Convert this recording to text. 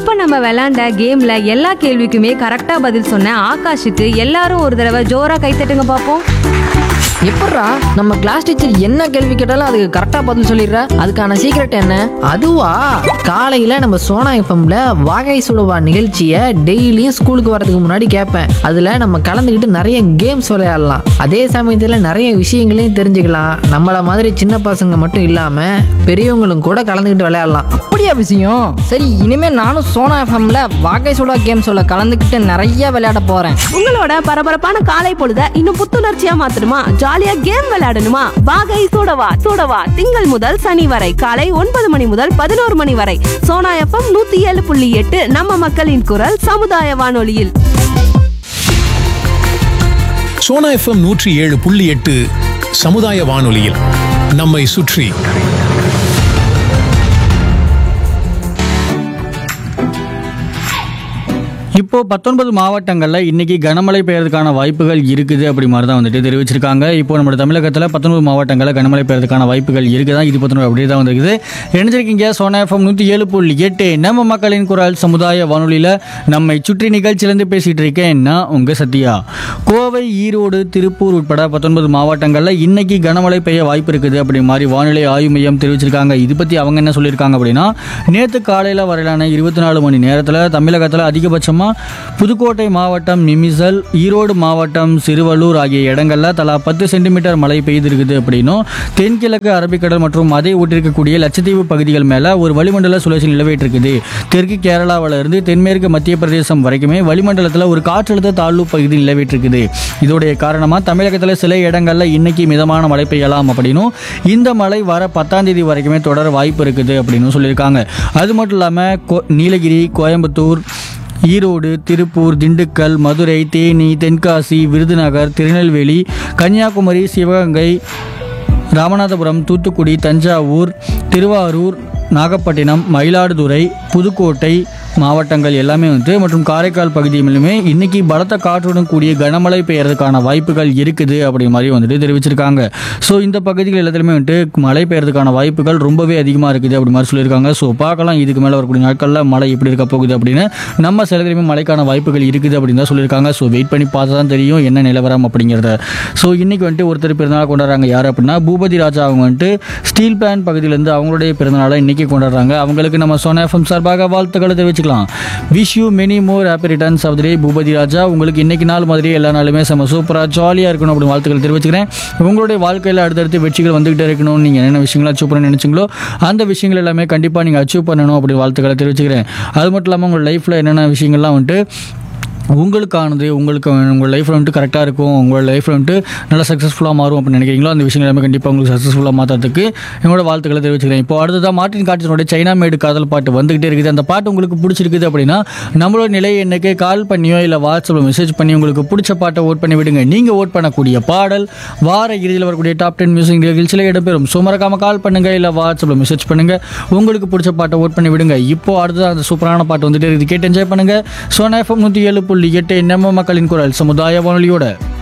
இப்ப நம்ம விளையாண்ட கேம்ல எல்லா கேள்விக்குமே கரெக்டா பதில் சொன்ன ஆகாஷுக்கு எல்லாரும் ஒரு தடவை ஜோரா கைத்தட்டுங்க பாப்போம் எப்பட்றா நம்ம கிளாஸ் டீச்சர் என்ன கேள்வி கேட்டாலும் அதுக்கு கரெக்டாக பதில் சொல்லிடுறா அதுக்கான சீக்ரெட் என்ன அதுவா காலையில் நம்ம சோனா எஃப்எம்ல வாகை சுடுவா நிகழ்ச்சியை டெய்லியும் ஸ்கூலுக்கு வரதுக்கு முன்னாடி கேட்பேன் அதில் நம்ம கலந்துக்கிட்டு நிறைய கேம்ஸ் விளையாடலாம் அதே சமயத்தில் நிறைய விஷயங்களையும் தெரிஞ்சுக்கலாம் நம்மளை மாதிரி சின்ன பசங்க மட்டும் இல்லாமல் பெரியவங்களும் கூட கலந்துக்கிட்டு விளையாடலாம் அப்படியா விஷயம் சரி இனிமே நானும் சோனா எஃப்எம்ல வாகை சுடா கேம் சொல்ல கலந்துக்கிட்டு நிறைய விளையாட போறேன் உங்களோட பரபரப்பான காலை பொழுத இன்னும் புத்துணர்ச்சியா மாத்தணுமா ஜாலியா கேம் விளையாடணுமா வாகை சூடவா சூடவா திங்கள் முதல் சனி வரை காலை ஒன்பது மணி முதல் பதினோரு மணி வரை சோனா எஃப்எம் நூத்தி ஏழு புள்ளி எட்டு நம்ம மக்களின் குரல் சமுதாய வானொலியில் சோனா எஃப்எம் நூற்றி ஏழு புள்ளி எட்டு சமுதாய வானொலியில் நம்மை சுற்றி இப்போ பத்தொன்பது மாவட்டங்களில் இன்னைக்கு கனமழை பெய்யறதுக்கான வாய்ப்புகள் இருக்குது அப்படி மாதிரி தான் வந்துட்டு தெரிவிச்சிருக்காங்க இப்போ நம்ம தமிழகத்தில் பத்தொன்பது மாவட்டங்களில் கனமழை பெய்யறதுக்கான வாய்ப்புகள் இருக்குதா இது பத்தொன்பது அப்படியே தான் வந்திருக்குது இணைஞ்சிருக்கீங்க சோனா எஃப்எம் நூற்றி ஏழு புள்ளி எட்டு நம்ம மக்களின் குரல் சமுதாய வானொலியில் நம்மை சுற்றி நிகழ்ச்சியிலேருந்து பேசிகிட்டு இருக்கேன் நான் உங்கள் சத்யா கோவை ஈரோடு திருப்பூர் உட்பட பத்தொன்பது மாவட்டங்களில் இன்னைக்கு கனமழை பெய்ய வாய்ப்பு இருக்குது அப்படி மாதிரி வானிலை ஆய்வு மையம் தெரிவிச்சிருக்காங்க இது பற்றி அவங்க என்ன சொல்லியிருக்காங்க அப்படின்னா நேற்று காலையில் வரையிலான இருபத்தி நாலு மணி நேரத்தில் தமிழகத்தில் அதிகபட்சமாக புதுக்கோட்டை மாவட்டம் நிமிசல் ஈரோடு மாவட்டம் சிறுவள்ளூர் ஆகிய இடங்களில் தலா பத்து சென்டிமீட்டர் மழை பெய்திருக்குது அப்படின்னும் தென்கிழக்கு அரபிக்கடல் மற்றும் அதை ஒட்டிருக்கக்கூடிய லட்சத்தீவு பகுதிகள் மேலே ஒரு வளிமண்டல சுழற்சி நிலவிட்டு இருக்குது தெற்கு கேரளாவில் இருந்து தென்மேற்கு மத்திய பிரதேசம் வரைக்குமே வளிமண்டலத்தில் ஒரு காற்றழுத்த தாழ்வு பகுதி நிலவிட்டு இருக்குது இதோடைய காரணமாக தமிழகத்தில் சில இடங்களில் இன்னைக்கு மிதமான மழை பெய்யலாம் அப்படின்னும் இந்த மழை வர பத்தாம் தேதி வரைக்குமே தொடர வாய்ப்பு இருக்குது அப்படின்னு சொல்லியிருக்காங்க அது மட்டும் இல்லாமல் நீலகிரி கோயம்புத்தூர் ஈரோடு திருப்பூர் திண்டுக்கல் மதுரை தேனி தென்காசி விருதுநகர் திருநெல்வேலி கன்னியாகுமரி சிவகங்கை ராமநாதபுரம் தூத்துக்குடி தஞ்சாவூர் திருவாரூர் நாகப்பட்டினம் மயிலாடுதுறை புதுக்கோட்டை மாவட்டங்கள் எல்லாமே வந்து மற்றும் காரைக்கால் பகுதியிலுமே இன்னைக்கு பலத்த காற்றுடன் கூடிய கனமழை பெய்யறதுக்கான வாய்ப்புகள் இருக்குது அப்படி மாதிரி வந்துட்டு தெரிவிச்சிருக்காங்க ஸோ இந்த பகுதிகள் எல்லாத்துலேயுமே வந்துட்டு மழை பெய்யறதுக்கான வாய்ப்புகள் ரொம்பவே அதிகமாக இருக்குது அப்படி மாதிரி சொல்லியிருக்காங்க ஸோ பார்க்கலாம் இதுக்கு மேலே வரக்கூடிய நாட்களில் மழை எப்படி இருக்க போகுது அப்படின்னு நம்ம சிலதுலையுமே மழைக்கான வாய்ப்புகள் இருக்குது அப்படின்னு தான் சொல்லியிருக்காங்க ஸோ வெயிட் பண்ணி பார்த்தா தான் தெரியும் என்ன நிலவரம் அப்படிங்கிறத ஸோ இன்னைக்கு வந்துட்டு ஒருத்தர் பிறந்தநாள் கொண்டாடுறாங்க யார் அப்படின்னா பூபதி ராஜா அவங்க வந்துட்டு ஸ்டீல் பிளான் பகுதியிலேருந்து அவங்களுடைய பிறந்தநாளை இன்னைக்கு கொண்டாடுறாங்க அவங்களுக்கு நம்ம சோனா எஃப்எம் சார்பாக வாழ்த்துக்களை தெரிவிச்சுக்கலாம் wish you many more happy returns of day Boopathi Raja உங்களுக்கு இன்னைக்கு நாள் மாதிரி எல்லா நாளுமே செம்ம சூப்பராக ஜாலியாக இருக்கணும் அப்படின்னு வாழ்த்துக்கள் தெரிவிச்சுக்கிறேன் உங்களுடைய வாழ்க்கையில் அடுத்தடுத்து வெற்றிகள் வந்துகிட்டே இருக்கணும் நீங்கள் என்னென்ன விஷயங்களை அச்சீவ் பண்ண நினைச்சீங்களோ அந்த விஷயங்கள் எல்லாமே கண்டிப்பாக நீங்கள் அச்சீவ் பண்ணணும் அப்படின்னு வாழ்த்துக்களை தெரிவிச்சுக்கிறேன் அது மட்டும் இல்லாமல் உங்கள் லைஃப்பில் என்னென்ன விஷயங்கள்லாம் வந்துட்டு உங்களுக்கானது உங்களுக்கு உங்கள் லைஃப்பில் வந்துட்டு கரெக்டாக இருக்கும் உங்கள் லைஃப்பில் வந்துட்டு நல்லா சக்ஸஸ்ஃபுல்லாக மாறும் அப்படின்னு நினைக்கிறீங்களோ அந்த விஷயங்கள் எல்லாமே கண்டிப்பாக உங்களுக்கு சக்ஸஸ்ஃபுல்லாக மாற்றுறதுக்கு என்னோட வாழ்த்துக்களை தெரிவிச்சுக்கிறேன் இப்போ அடுத்ததாக மார்ட்டின் காட்சியினுடைய சைனா மேடு காதல் பாட்டு வந்துகிட்டே இருக்குது அந்த பாட்டு உங்களுக்கு பிடிச்சிருக்குது அப்படின்னா நம்மளோட நிலை எண்ணுக்கு கால் பண்ணியோ இல்லை வாட்ஸ்அப்பில் மெசேஜ் பண்ணி உங்களுக்கு பிடிச்ச பாட்டை ஓட் பண்ணி விடுங்க நீங்கள் ஓட் பண்ணக்கூடிய பாடல் வார இறுதியில் வரக்கூடிய டாப் டென் மியூசிக் நிகழ்ச்சியில் இடம்பெறும் ஸோ மறக்காம கால் பண்ணுங்க இல்லை வாட்ஸ்அப்பில் மெசேஜ் பண்ணுங்க உங்களுக்கு பிடிச்ச பாட்டை ஓட் பண்ணி விடுங்க இப்போ அடுத்ததாக அந்த சூப்பரான பாட்டு வந்துட்டு இருக்குது கேட்டு என்ஜாய் பண்ணுங்க சோனா எஃப்எம் நூற்றி ஏழு புள்ளி எட்டு நம்ம மக்களின் குரல் சமுதாய வானொலியோட